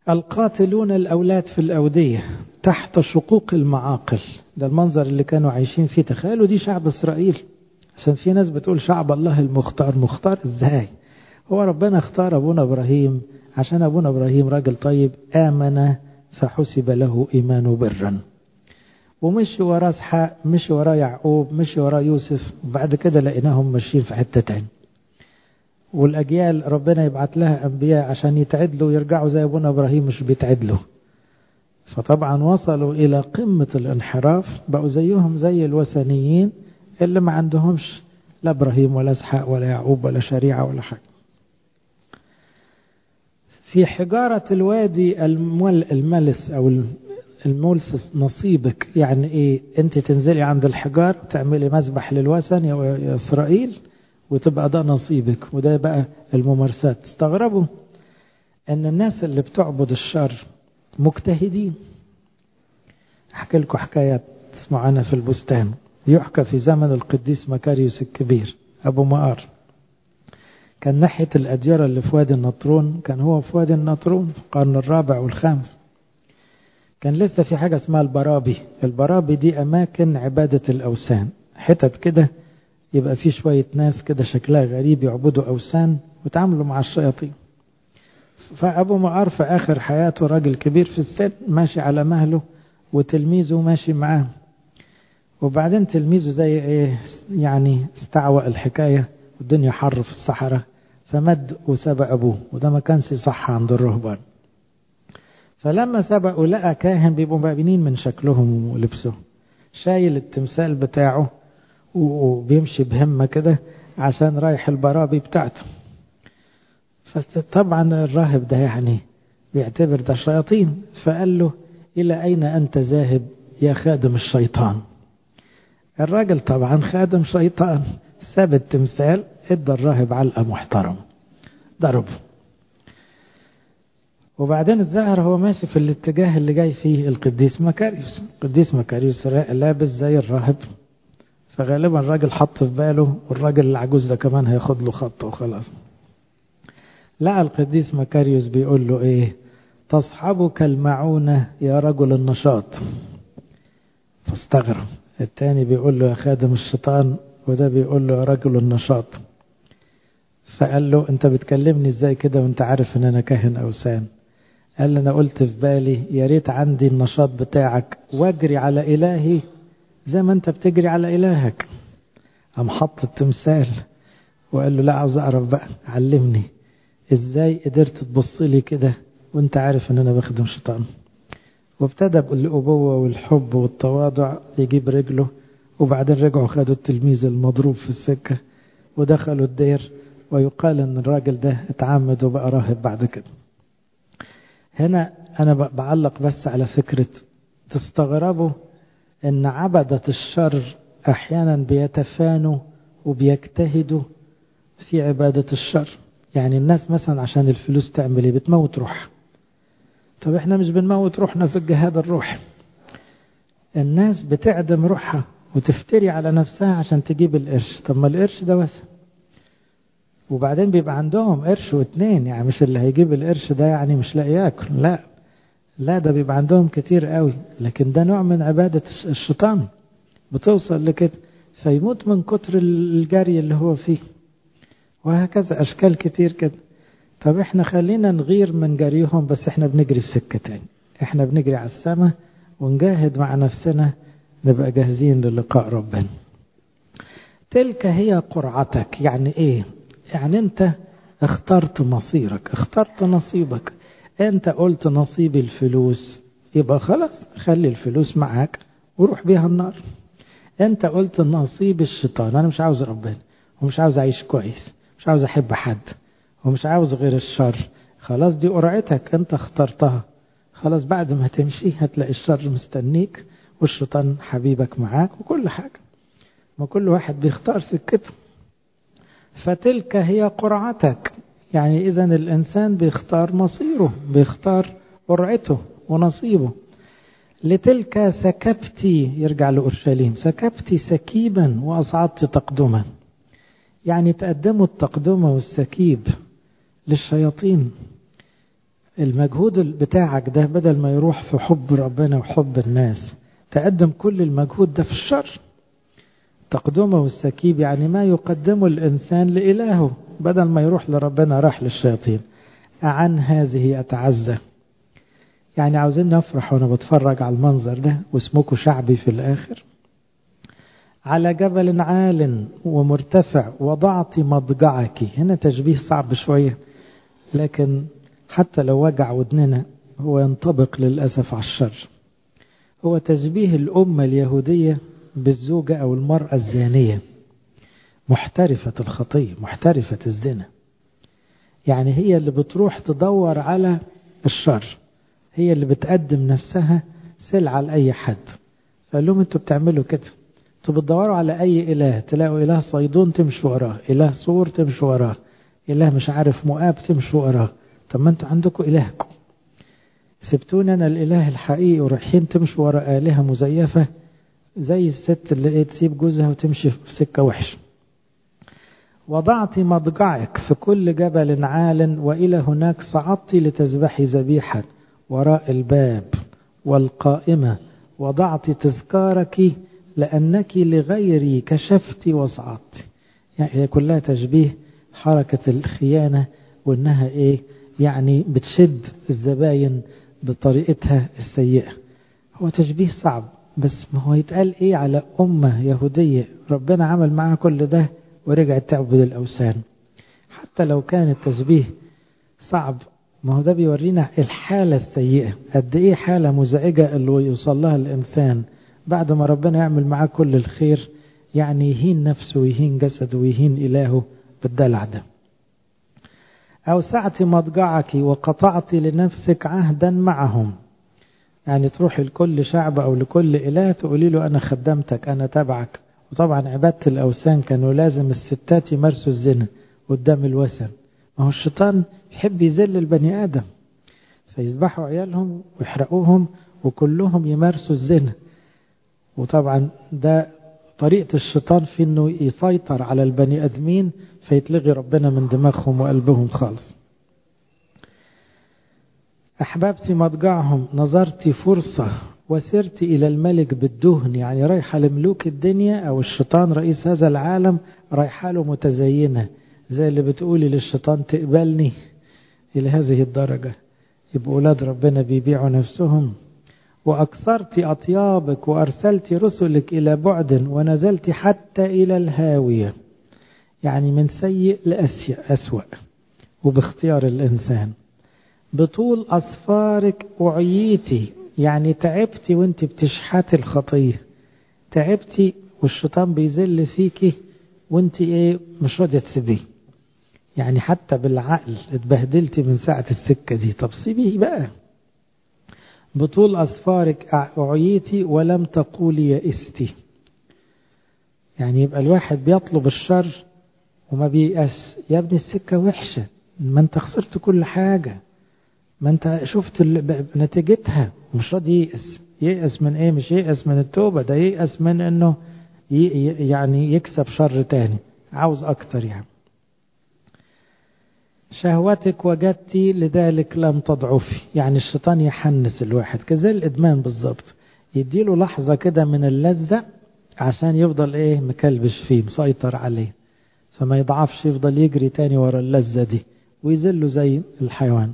القاتلون الأولاد في الأودية تحت شقوق المعاقل ده المنظر اللي كانوا عايشين فيه تخيلوا دي شعب إسرائيل عشان في ناس بتقول شعب الله المختار مختار ازاي هو ربنا اختار أبونا إبراهيم عشان أبونا إبراهيم راجل طيب آمن فحسب له إيمان برا ومشي وراه اسحاق مشي وراه يعقوب مشي وراه يوسف وبعد كده لقيناهم ماشيين في حتة تاني والأجيال ربنا يبعت لها أنبياء عشان يتعدلوا ويرجعوا زي أبونا إبراهيم مش بيتعدلوا فطبعا وصلوا إلى قمة الانحراف بقوا زيهم زي الوثنيين اللي ما عندهمش لا إبراهيم ولا إسحاق ولا يعقوب ولا شريعة ولا حاجة في حجارة الوادي المول الملس أو المولس نصيبك يعني إيه أنت تنزلي عند الحجار تعملي مسبح للوثن يا إسرائيل وتبقى ده نصيبك وده بقى الممارسات استغربوا ان الناس اللي بتعبد الشر مجتهدين احكي لكم حكايات تسمعوا عنها في البستان يحكى في زمن القديس مكاريوس الكبير ابو مقار كان ناحية الأديرة اللي في وادي النطرون كان هو في وادي النطرون في القرن الرابع والخامس كان لسه في حاجة اسمها البرابي البرابي دي أماكن عبادة الأوثان حتت كده يبقى في شوية ناس كده شكلها غريب يعبدوا أوثان وتعاملوا مع الشياطين فأبو معار في آخر حياته راجل كبير في السن ماشي على مهله وتلميذه ماشي معاه وبعدين تلميذه زي ايه يعني استعوى الحكاية والدنيا حر في الصحراء فمد وسبق أبوه وده ما كانش صح عند الرهبان فلما سبقوا لقى كاهن بيبقوا مبينين من شكلهم ولبسهم شايل التمثال بتاعه وبيمشي بهمة كده عشان رايح البرابي بتاعته فطبعا الراهب ده يعني بيعتبر ده شياطين فقال له إلى أين أنت ذاهب يا خادم الشيطان الراجل طبعا خادم شيطان ساب التمثال ادى الراهب علقة محترم ضربه وبعدين الظاهر هو ماشي في الاتجاه اللي جاي فيه القديس مكاريوس القديس مكاريوس لابس زي الراهب فغالبا الراجل حط في باله والراجل العجوز ده كمان هياخد له خط وخلاص لقى القديس مكاريوس بيقول له ايه تصحبك المعونة يا رجل النشاط فاستغرب التاني بيقول له يا خادم الشيطان وده بيقول له يا رجل النشاط فقال له انت بتكلمني ازاي كده وانت عارف ان انا كاهن اوثان قال لي انا قلت في بالي يا ريت عندي النشاط بتاعك واجري على الهي زي ما انت بتجري على الهك قام حط التمثال وقال له لا عاوز اعرف بقى علمني ازاي قدرت تبص لي كده وانت عارف ان انا بخدم شيطان وابتدى بالابوه والحب والتواضع يجيب رجله وبعدين رجعوا خدوا التلميذ المضروب في السكه ودخلوا الدير ويقال ان الراجل ده اتعمد وبقى راهب بعد كده هنا انا بعلق بس على فكره تستغربوا ان عبدة الشر احيانا بيتفانوا وبيجتهدوا في عبادة الشر يعني الناس مثلا عشان الفلوس تعمل ايه بتموت روحها طب احنا مش بنموت روحنا في الجهاد الروحي الناس بتعدم روحها وتفتري على نفسها عشان تجيب القرش طب ما القرش ده وسع وبعدين بيبقى عندهم قرش واتنين يعني مش اللي هيجيب القرش ده يعني مش لاقي ياكل لا لا ده بيبقى عندهم كتير قوي لكن ده نوع من عبادة الشيطان بتوصل لكده فيموت من كتر الجري اللي هو فيه وهكذا أشكال كتير كده طب احنا خلينا نغير من جريهم بس احنا بنجري في سكة تاني احنا بنجري على السماء ونجاهد مع نفسنا نبقى جاهزين للقاء ربنا تلك هي قرعتك يعني ايه يعني انت اخترت مصيرك اخترت نصيبك انت قلت نصيبي الفلوس يبقى خلاص خلي الفلوس معاك وروح بيها النار انت قلت نصيب الشيطان انا مش عاوز ربنا ومش عاوز اعيش كويس مش عاوز احب حد ومش عاوز غير الشر خلاص دي قرعتك انت اخترتها خلاص بعد ما تمشي هتلاقي الشر مستنيك والشيطان حبيبك معاك وكل حاجة ما كل واحد بيختار سكته فتلك هي قرعتك يعني إذا الإنسان بيختار مصيره بيختار قرعته ونصيبه لتلك سكبتي يرجع لأورشليم سكبتي سكيبا وأصعدت تقدما يعني تقدموا التقدمة والسكيب للشياطين المجهود بتاعك ده بدل ما يروح في حب ربنا وحب الناس تقدم كل المجهود ده في الشر تقدمه السكيب يعني ما يقدمه الإنسان لإلهه بدل ما يروح لربنا راح للشياطين عن هذه أتعزى يعني عاوزين نفرح وانا بتفرج على المنظر ده واسمكوا شعبي في الآخر على جبل عال ومرتفع وضعت مضجعك هنا تشبيه صعب شوية لكن حتى لو وجع ودننا هو ينطبق للأسف على الشر هو تشبيه الأمة اليهودية بالزوجة أو المرأة الزانية محترفة الخطية محترفة الزنا يعني هي اللي بتروح تدور على الشر هي اللي بتقدم نفسها سلعة لأي حد فقال لهم انتوا بتعملوا كده انتوا بتدوروا على أي إله تلاقوا إله صيدون تمشوا وراه إله صور تمشوا وراه إله مش عارف مؤاب تمشوا وراه طب ما انتوا عندكم إلهكم سبتوني أنا الإله الحقيقي ورايحين تمشوا ورا آلهة مزيفة زي الست اللي ايه تسيب جوزها وتمشي في سكة وحشة وضعت مضجعك في كل جبل عال وإلى هناك صعدت لتذبحي ذبيحة وراء الباب والقائمة وضعت تذكارك لأنك لغيري كشفت وصعدت يعني هي كلها تشبيه حركة الخيانة وإنها إيه يعني بتشد الزباين بطريقتها السيئة هو تشبيه صعب بس ما هو يتقال إيه على أمة يهودية ربنا عمل معها كل ده ورجعت تعبد الأوثان حتى لو كان التشبيه صعب ما هو ده بيورينا الحالة السيئة قد إيه حالة مزعجة اللي يوصل لها الإنسان بعد ما ربنا يعمل معاه كل الخير يعني يهين نفسه ويهين جسده ويهين إلهه بالدلع ده أوسعت مضجعك وقطعت لنفسك عهدا معهم يعني تروح لكل شعب أو لكل إله تقولي له أنا خدمتك أنا تبعك وطبعا عبادة الأوثان كانوا لازم الستات يمارسوا الزنا قدام الوثن ما هو الشيطان يحب يذل البني آدم فيذبحوا عيالهم ويحرقوهم وكلهم يمارسوا الزنا وطبعا ده طريقة الشيطان في انه يسيطر على البني ادمين فيتلغي ربنا من دماغهم وقلبهم خالص احببت مضجعهم نظرت فرصة وسرت الى الملك بالدهن يعني رايحة لملوك الدنيا او الشيطان رئيس هذا العالم رايحة له متزينة زي اللي بتقولي للشيطان تقبلني الى هذه الدرجة يبقوا اولاد ربنا بيبيعوا نفسهم وأكثرت أطيابك وأرسلت رسلك إلى بعد ونزلت حتى إلى الهاوية يعني من سيء لأسوأ وباختيار الإنسان بطول أصفارك أعييتي يعني تعبتي وانت بتشحتي الخطية تعبتي والشيطان بيذل فيكي وانت ايه مش راضية تسيبيه يعني حتى بالعقل اتبهدلتي من ساعة السكة دي طب سيبيه بقى بطول أصفارك أعيتي ولم تقولي يئستي يعني يبقى الواحد بيطلب الشر وما بيأس يا ابني السكة وحشة ما انت خسرت كل حاجة ما انت شفت نتيجتها مش راضي ييأس ييأس من ايه مش ييأس من التوبة ده ييأس من انه يعني يكسب شر تاني عاوز اكتر يعني شهوتك وجدت لذلك لم تضعفي يعني الشيطان يحنس الواحد كزي الإدمان بالظبط يديله لحظة كده من اللذة عشان يفضل ايه مكلبش فيه مسيطر عليه فما يضعفش يفضل يجري تاني ورا اللذة دي ويذله زي الحيوان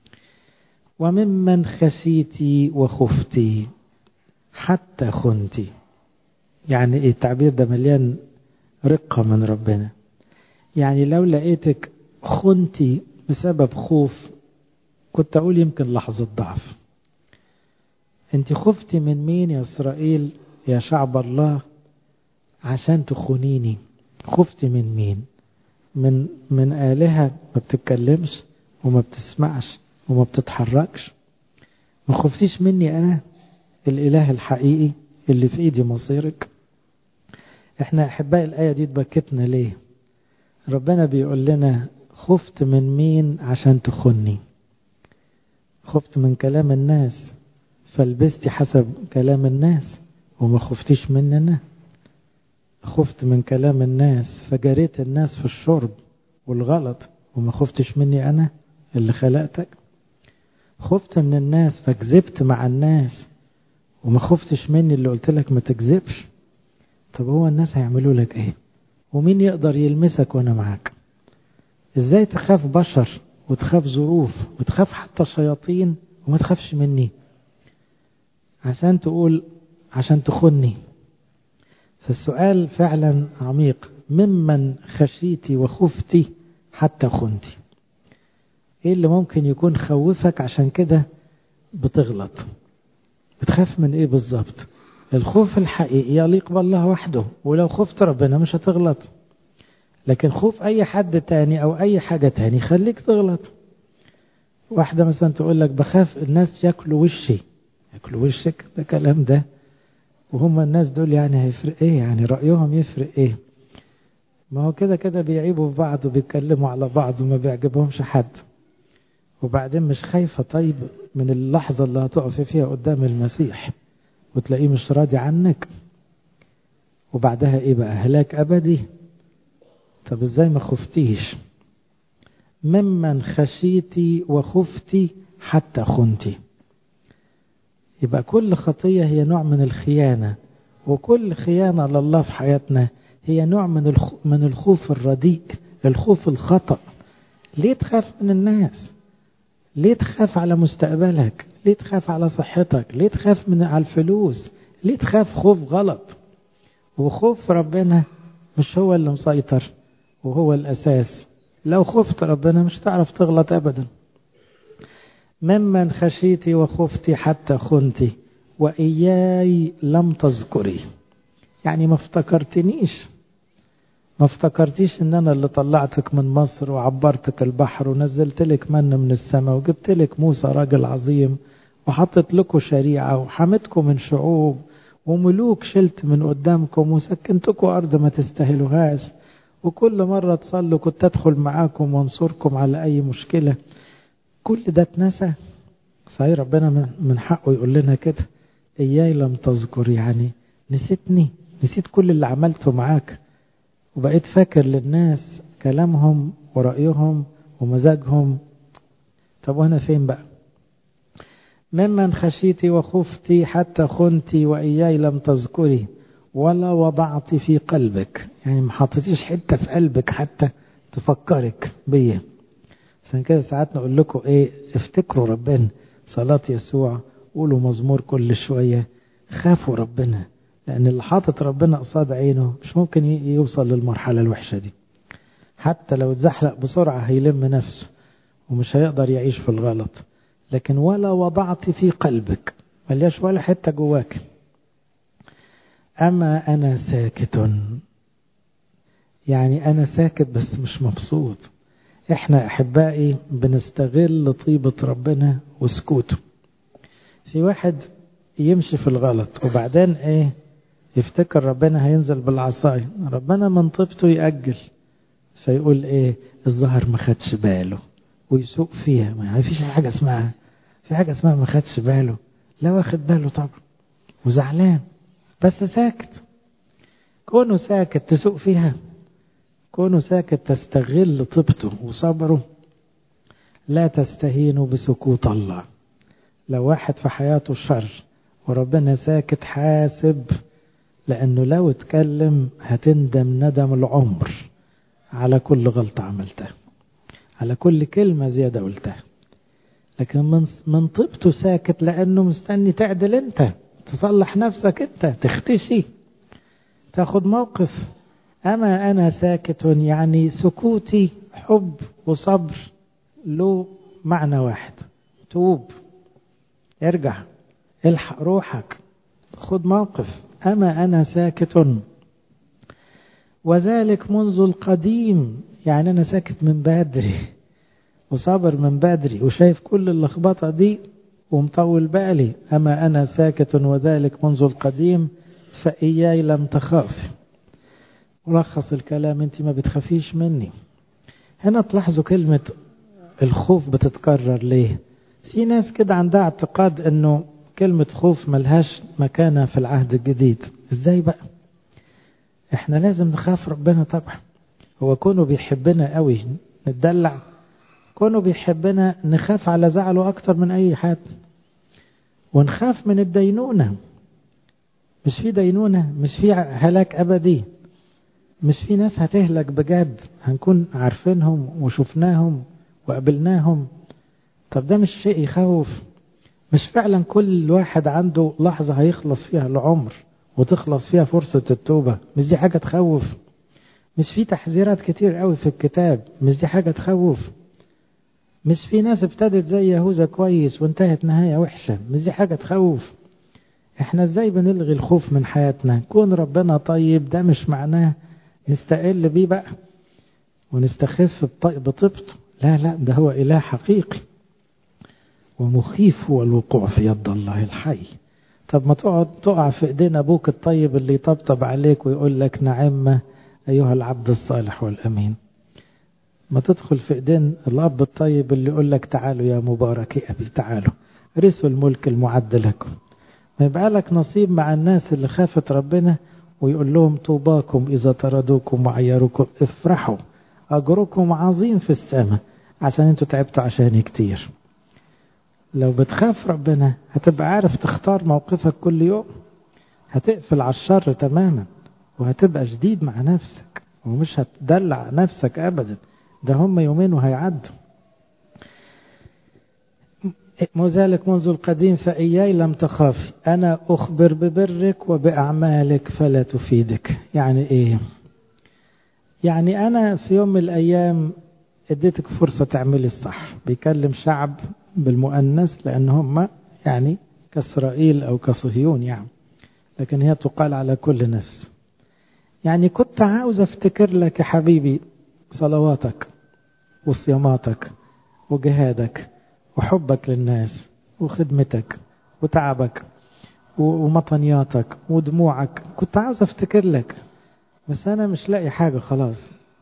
وممن خشيتي وخفتي حتى خنتي يعني ايه التعبير ده مليان رقة من ربنا يعني لو لقيتك خنتي بسبب خوف كنت أقول يمكن لحظة ضعف أنت خفتي من مين يا إسرائيل يا شعب الله عشان تخونيني خفتي من مين من من آلهة ما بتتكلمش وما بتسمعش وما بتتحركش ما خفتيش مني أنا الإله الحقيقي اللي في إيدي مصيرك احنا أحباء الآية دي تبكتنا ليه ربنا بيقول لنا خفت من مين عشان تخني خفت من كلام الناس فلبستي حسب كلام الناس وما خفتيش مننا خفت من كلام الناس فجريت الناس في الشرب والغلط وما خفتش مني أنا اللي خلقتك خفت من الناس فكذبت مع الناس وما خفتش مني اللي قلت لك ما تكذبش طب هو الناس هيعملوا لك ايه ومين يقدر يلمسك وانا معاك ازاي تخاف بشر وتخاف ظروف وتخاف حتى الشياطين وما تخافش مني عشان تقول عشان تخني فالسؤال فعلا عميق ممن خشيتي وخفتي حتى خنتي ايه اللي ممكن يكون خوفك عشان كده بتغلط بتخاف من ايه بالظبط الخوف الحقيقي يليق بالله وحده ولو خفت ربنا مش هتغلط لكن خوف اي حد تاني او اي حاجة تاني خليك تغلط واحدة مثلا تقول لك بخاف الناس ياكلوا وشي ياكلوا وشك ده كلام ده وهم الناس دول يعني هيفرق ايه يعني رأيهم يفرق ايه ما هو كده كده بيعيبوا في بعض وبيتكلموا على بعض وما بيعجبهمش حد وبعدين مش خايفة طيب من اللحظة اللي هتقف فيها قدام المسيح وتلاقيه مش راضي عنك وبعدها ايه بقى هلاك ابدي طب ازاي ما خفتيش ممن خشيتي وخفتي حتى خنتي يبقى كل خطية هي نوع من الخيانة وكل خيانة لله في حياتنا هي نوع من من الخوف الرديء الخوف الخطأ ليه تخاف من الناس ليه تخاف على مستقبلك ليه تخاف على صحتك ليه تخاف من على الفلوس ليه تخاف خوف غلط وخوف ربنا مش هو اللي مسيطر وهو الأساس لو خفت ربنا مش تعرف تغلط أبدا ممن خشيتي وخفتي حتى خنتي وإياي لم تذكري يعني ما افتكرتنيش ما افتكرتيش ان انا اللي طلعتك من مصر وعبرتك البحر ونزلت لك من من السماء وجبت لك موسى راجل عظيم وحطت لكم شريعة وحمتكم من شعوب وملوك شلت من قدامكم وسكنتكم أرض ما تستاهلوهاش وكل مرة تصلوا كنت أدخل معاكم وانصركم على أي مشكلة كل ده اتنسى صحيح ربنا من حقه يقول لنا كده إياي لم تذكر يعني نسيتني نسيت كل اللي عملته معاك وبقيت فاكر للناس كلامهم ورأيهم ومزاجهم طب وانا فين بقى ممن خشيتي وخفتي حتى خنتي وإياي لم تذكري ولا وضعت في قلبك يعني ما حطيتيش حتة في قلبك حتى تفكرك بيا عشان كده ساعات نقول لكم ايه افتكروا ربنا صلاة يسوع قولوا مزمور كل شوية خافوا ربنا لأن اللي حاطط ربنا قصاد عينه مش ممكن يوصل للمرحلة الوحشة دي حتى لو اتزحلق بسرعة هيلم نفسه ومش هيقدر يعيش في الغلط لكن ولا وضعت في قلبك ملياش ولا حتة جواك أما أنا ساكت يعني أنا ساكت بس مش مبسوط إحنا أحبائي بنستغل طيبة ربنا وسكوته في واحد يمشي في الغلط وبعدين إيه يفتكر ربنا هينزل بالعصاية ربنا من طيبته يأجل فيقول إيه الظهر ما خدش باله ويسوق فيها ما فيش حاجة اسمها في حاجة اسمها ما خدش باله لا واخد باله طبعا وزعلان بس ساكت كونه ساكت تسوق فيها كونه ساكت تستغل طيبته وصبره لا تستهين بسكوت الله لو واحد في حياته شر وربنا ساكت حاسب لأنه لو اتكلم هتندم ندم العمر على كل غلطة عملتها على كل كلمة زيادة قلتها لكن من من طيبته ساكت لأنه مستني تعدل أنت تصلح نفسك أنت تختشي تاخد موقف أما أنا ساكت يعني سكوتي حب وصبر له معنى واحد توب ارجع الحق روحك خد موقف أما أنا ساكت وذلك منذ القديم يعني أنا ساكت من بدري وصابر من بدري وشايف كل اللخبطة دي ومطول بالي أما أنا ساكت وذلك منذ القديم فإياي لم تخاف ملخص الكلام أنت ما بتخافيش مني هنا تلاحظوا كلمة الخوف بتتكرر ليه في ناس كده عندها اعتقاد أنه كلمة خوف ملهاش مكانة في العهد الجديد ازاي بقى احنا لازم نخاف ربنا طبعا هو كونه بيحبنا قوي نتدلع كونه بيحبنا نخاف على زعله أكتر من أي حد ونخاف من الدينونة مش في دينونة مش في هلاك أبدي مش في ناس هتهلك بجد هنكون عارفينهم وشفناهم وقابلناهم طب ده مش شيء يخوف مش فعلا كل واحد عنده لحظة هيخلص فيها العمر وتخلص فيها فرصة التوبة مش دي حاجة تخوف مش في تحذيرات كتير قوي في الكتاب مش دي حاجة تخوف مش في ناس ابتدت زي يهوذا كويس وانتهت نهاية وحشة مش دي حاجة تخوف احنا ازاي بنلغي الخوف من حياتنا كون ربنا طيب ده مش معناه نستقل بيه بقى ونستخف بطيبته لا لا ده هو إله حقيقي ومخيف هو الوقوع في يد الله الحي طب ما تقعد تقع في ايدين ابوك الطيب اللي يطبطب عليك ويقول لك نعم ايها العبد الصالح والامين ما تدخل في ايدين الاب الطيب اللي يقول لك تعالوا يا مبارك يا ابي تعالوا رثوا الملك المعد لكم ما يبقى لك نصيب مع الناس اللي خافت ربنا ويقول لهم طوباكم اذا طردوكم وعيروكم افرحوا اجركم عظيم في السماء عشان انتوا تعبتوا عشاني كتير لو بتخاف ربنا هتبقى عارف تختار موقفك كل يوم هتقفل على الشر تماما وهتبقى شديد مع نفسك ومش هتدلع نفسك ابدا ده هم يومين وهيعدوا وذلك منذ القديم فإياي لم تخافي أنا أخبر ببرك وبأعمالك فلا تفيدك يعني إيه يعني أنا في يوم من الأيام اديتك فرصة تعملي الصح بيكلم شعب بالمؤنث لأن هم يعني كإسرائيل أو كصهيون يعني لكن هي تقال على كل نفس يعني كنت عاوز افتكر لك يا حبيبي صلواتك وصياماتك وجهادك وحبك للناس وخدمتك وتعبك ومطنياتك ودموعك كنت عاوز افتكر لك بس انا مش لاقي حاجة خلاص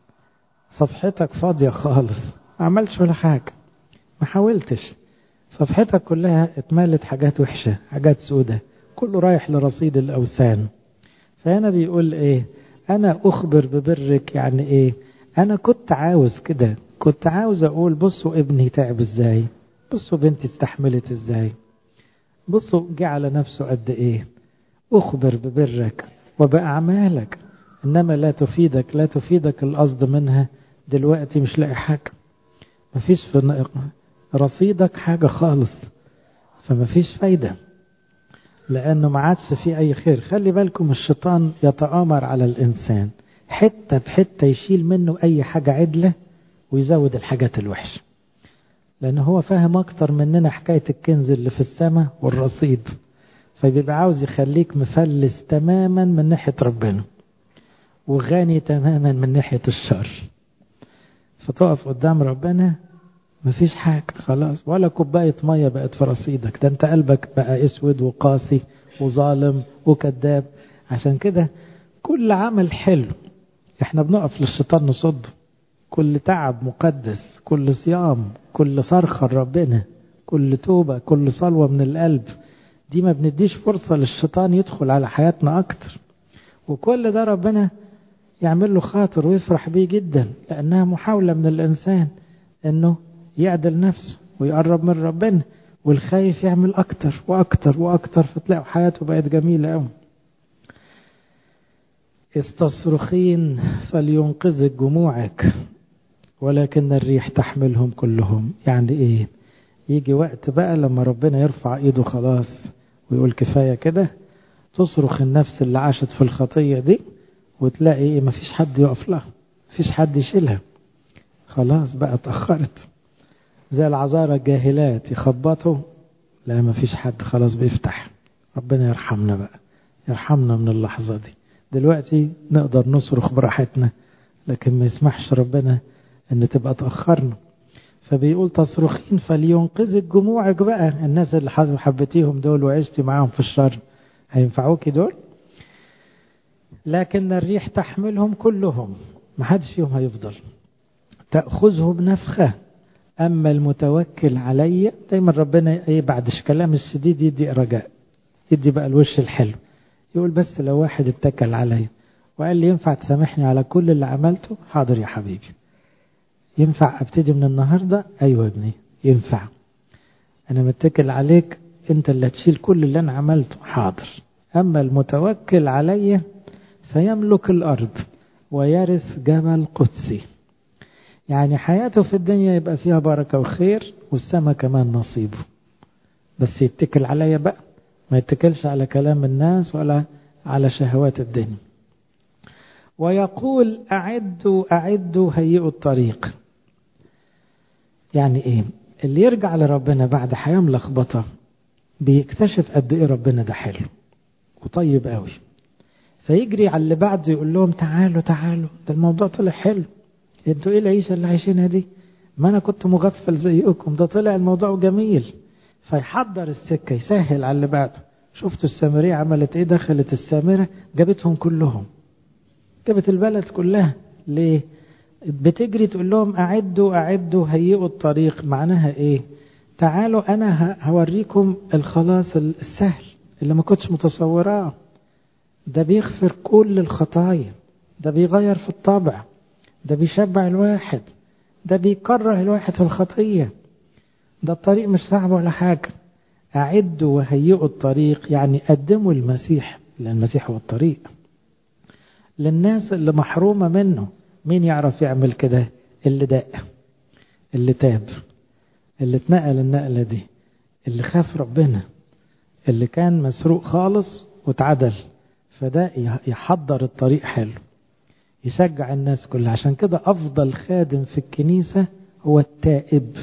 صفحتك فاضية خالص ما عملتش ولا حاجة ما حاولتش صفحتك كلها اتملت حاجات وحشة حاجات سودة كله رايح لرصيد الأوثان فهنا بيقول ايه انا اخبر ببرك يعني ايه انا كنت عاوز كده كنت عاوز اقول بصوا ابني تعب ازاي بصوا بنتي استحملت ازاي بصوا جه على نفسه قد ايه اخبر ببرك وبأعمالك انما لا تفيدك لا تفيدك القصد منها دلوقتي مش لاقي حاجة مفيش في رصيدك حاجة خالص فمفيش فايدة لأنه ما عادش فيه أي خير خلي بالكم الشيطان يتآمر على الإنسان حتة بحتة يشيل منه أي حاجة عدلة ويزود الحاجات الوحشة لأنه هو فاهم أكتر مننا حكاية الكنز اللي في السماء والرصيد فبيبقى عاوز يخليك مفلس تماما من ناحية ربنا وغني تماما من ناحية الشر فتقف قدام ربنا مفيش حاجة خلاص ولا كوباية مية بقت في رصيدك ده انت قلبك بقى اسود وقاسي وظالم وكذاب عشان كده كل عمل حلو احنا بنقف للشيطان نصده كل تعب مقدس كل صيام كل صرخة لربنا كل توبة كل صلوة من القلب دي ما بنديش فرصة للشيطان يدخل على حياتنا أكتر وكل ده ربنا يعمل له خاطر ويفرح بيه جدا لأنها محاولة من الإنسان أنه يعدل نفسه ويقرب من ربنا والخايف يعمل أكتر وأكتر وأكتر فتلاقوا حياته بقت جميلة أوي استصرخين فلينقذك جموعك ولكن الريح تحملهم كلهم يعني ايه يجي وقت بقى لما ربنا يرفع ايده خلاص ويقول كفاية كده تصرخ النفس اللي عاشت في الخطية دي وتلاقي ايه مفيش حد يقف لها مفيش حد يشيلها خلاص بقى اتأخرت زي العذارى الجاهلات يخبطوا لا مفيش حد خلاص بيفتح ربنا يرحمنا بقى يرحمنا من اللحظة دي دلوقتي نقدر نصرخ براحتنا لكن ما يسمحش ربنا ان تبقى تأخرنا فبيقول تصرخين فلينقذك جموعك بقى الناس اللي حبيتيهم دول وعشتي معاهم في الشر هينفعوكي دول لكن الريح تحملهم كلهم ما حدش فيهم هيفضل تأخذه بنفخة أما المتوكل علي دايما ربنا ايه بعد الكلام الشديد يدي رجاء يدي بقى الوش الحلو يقول بس لو واحد اتكل عليا وقال لي ينفع تسامحني على كل اللي عملته حاضر يا حبيبي ينفع ابتدي من النهاردة ايوه يا ابني ينفع انا متكل عليك انت اللي هتشيل كل اللي انا عملته حاضر اما المتوكل علي فيملك الارض ويرث جبل قدسي يعني حياته في الدنيا يبقى فيها بركة وخير والسماء كمان نصيبه بس يتكل عليا بقى ما يتكلش على كلام الناس ولا على شهوات الدنيا ويقول أعدوا أعدوا هيئوا الطريق يعني إيه اللي يرجع لربنا بعد حياة ملخبطة بيكتشف قد إيه ربنا ده حلو وطيب قوي فيجري على اللي بعده يقول لهم تعالوا تعالوا ده الموضوع طلع حلو انتوا ايه العيشة اللي عايشينها دي ما انا كنت مغفل زيكم ده طلع الموضوع جميل فيحضر السكة يسهل على اللي بعده شفتوا السامرية عملت ايه دخلت السامرة جابتهم كلهم جابت البلد كلها ليه بتجري تقول لهم اعدوا اعدوا هيئوا الطريق معناها ايه تعالوا انا هوريكم الخلاص السهل اللي ما كنتش متصوراه ده بيغفر كل الخطايا ده بيغير في الطبع ده بيشبع الواحد ده بيكره الواحد في الخطية ده الطريق مش صعب ولا حاجة أعدوا وهيئوا الطريق يعني قدموا المسيح لأن المسيح هو الطريق للناس اللي محرومة منه مين يعرف يعمل كده اللي داق اللي تاب اللي اتنقل النقلة دي اللي خاف ربنا اللي كان مسروق خالص واتعدل فده يحضر الطريق حلو يشجع الناس كلها عشان كده أفضل خادم في الكنيسة هو التائب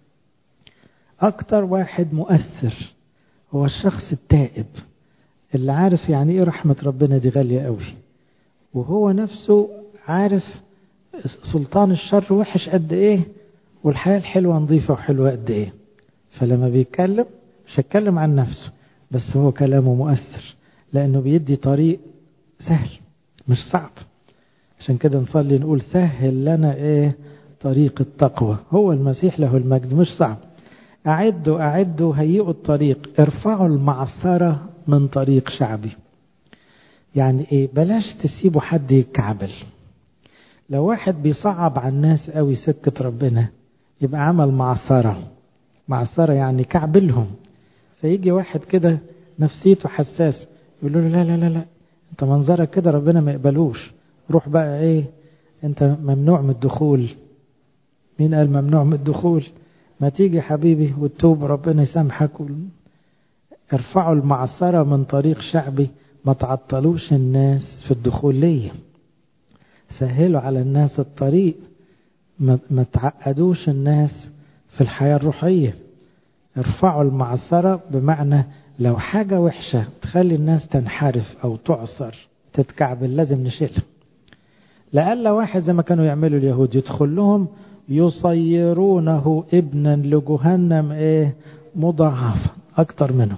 أكتر واحد مؤثر هو الشخص التائب اللي عارف يعني إيه رحمة ربنا دي غالية قوي وهو نفسه عارف سلطان الشر وحش قد إيه والحياة الحلوة نظيفة وحلوة قد إيه فلما بيتكلم مش هيتكلم عن نفسه بس هو كلامه مؤثر لأنه بيدي طريق سهل مش صعب عشان كده نصلي نقول سهل لنا ايه طريق التقوى هو المسيح له المجد مش صعب أعدوا أعدوا هيئوا الطريق ارفعوا المعثرة من طريق شعبي يعني ايه بلاش تسيبوا حد يتكعبل لو واحد بيصعب على الناس قوي سكة ربنا يبقى عمل معثرة معثرة يعني كعبلهم فيجي واحد كده نفسيته حساس يقول له لا لا لا لا انت منظرك كده ربنا ما يقبلوش روح بقى ايه انت ممنوع من الدخول مين قال ممنوع من الدخول ما تيجي حبيبي وتوب ربنا يسامحك و... ارفعوا المعثرة من طريق شعبي ما تعطلوش الناس في الدخول ليا سهلوا على الناس الطريق ما, ما تعقدوش الناس في الحياة الروحية ارفعوا المعثرة بمعنى لو حاجة وحشة تخلي الناس تنحرف أو تعصر تتكعبل لازم نشيلها لألا واحد زي ما كانوا يعملوا اليهود يدخل لهم يصيرونه ابنا لجهنم ايه مضاعفا اكتر منهم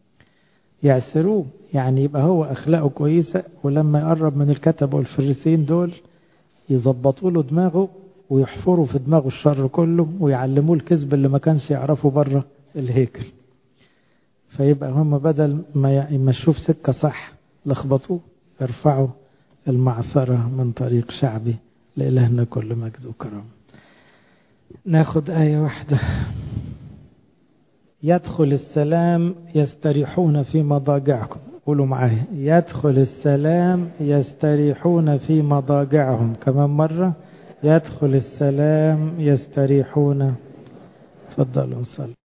يعسروه يعني يبقى هو اخلاقه كويسة ولما يقرب من الكتبة والفريسين دول يظبطوا له دماغه ويحفروا في دماغه الشر كله ويعلموه الكذب اللي ما كانش يعرفه بره الهيكل فيبقى هم بدل ما يمشوه في سكة صح لخبطوه ارفعوا المعثرة من طريق شعبي لإلهنا كل مجد وكرم ناخد آية واحدة يدخل السلام يستريحون في مضاجعكم قولوا معايا يدخل السلام يستريحون في مضاجعهم كمان مرة يدخل السلام يستريحون تفضلوا نصلي